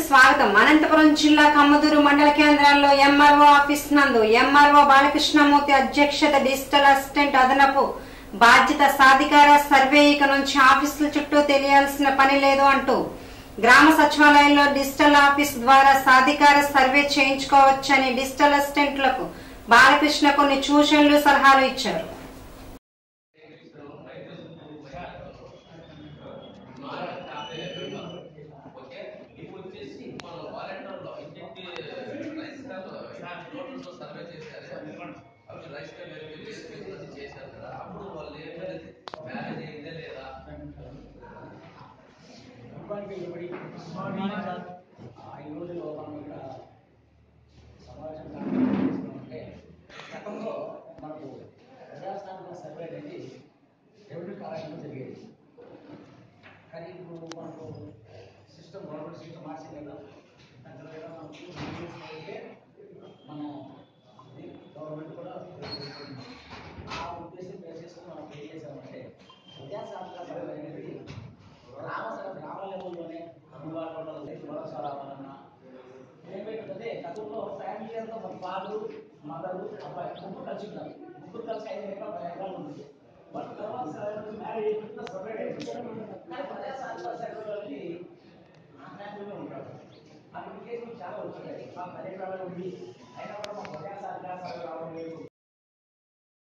స్వాగతం అనంతపురం జిల్లా కమ్మదూరు మండల కేంద్రంలో ఎంఆర్ఓ ఆఫీస్ నందు ఎంఆర్ఓ బాలకృష్ణమూర్తి అధ్యక్షత డిజిటల్ అసిస్టెంట్ అదనపు బాధ్యత సాధికార సర్వే ఇక నుంచి ఆఫీసుల చుట్టూ తెలియాల్సిన పని లేదు అంటూ గ్రామ సచివాలయంలో డిజిటల్ ఆఫీస్ ద్వారా సాధికార సర్వే చేయించుకోవచ్చని డిజిటల్ అసిస్టెంట్లకు బాలకృష్ణ కొన్ని సూచనలు సలహాలు ఇచ్చారు ఓకే మీకు వచ్చేసి మన వాలంటీర్లో ఇంటింటి రైస్ కార్డు నోట్లతో సర్వే చేశారు అవి రైస్ కార్డు వెరిఫికేషన్ అది చేశారు కదా అప్పుడు వాళ్ళు ఏమైంది మ్యారేజ్ అయిందే లేదా ఈ రోజుల్లో మనం ఇక్కడ సమావేశం అంటే గతంలో మనకు ప్రజాస్వామ్య సర్వే అనేది రెవెన్యూ కార్యాలయంలో జరిగేది కానీ ఇప్పుడు మనకు సిస్టమ్ గవర్నమెంట్ సిస్టమ్ మార్చింది కదా అందులో ఏదో మనకు ఇంగ్లీష్ అయితే మనం గవర్నమెంట్ కూడా ఉపయోగిస్తుంది. ఆ ఉద్దేశం బేస్ చేసుకుని మనం ఏం చేసామంటే ప్రజాస్వామ్య సర్వే అనేది గ్రామ సభ గ్రామ లెవెల్లోనే అందుబాటులో భరోసా రావాలన్నా ఏమైతుందంటే గతంలో ఫ్యామిలీ అంతా మన ఫాదరు మదరు అబ్బాయి ముగ్గురు కలిసి ఉన్నారు ముగ్గురు కలిసి ఐదు ఎకరాలు పది ఎకరాలు ఉంటుంది బట్ తర్వాత మ్యారేజ్ సపరేట్ అయిపోయింది కానీ ప్రజాస్వామ్య సర్వేలోకి ఆ ఫ్యామిలీలో ఉంటాడు అటువంటి కేసులు చాలా వచ్చాయి మా పది ఎకరాలు ఉంది అయినా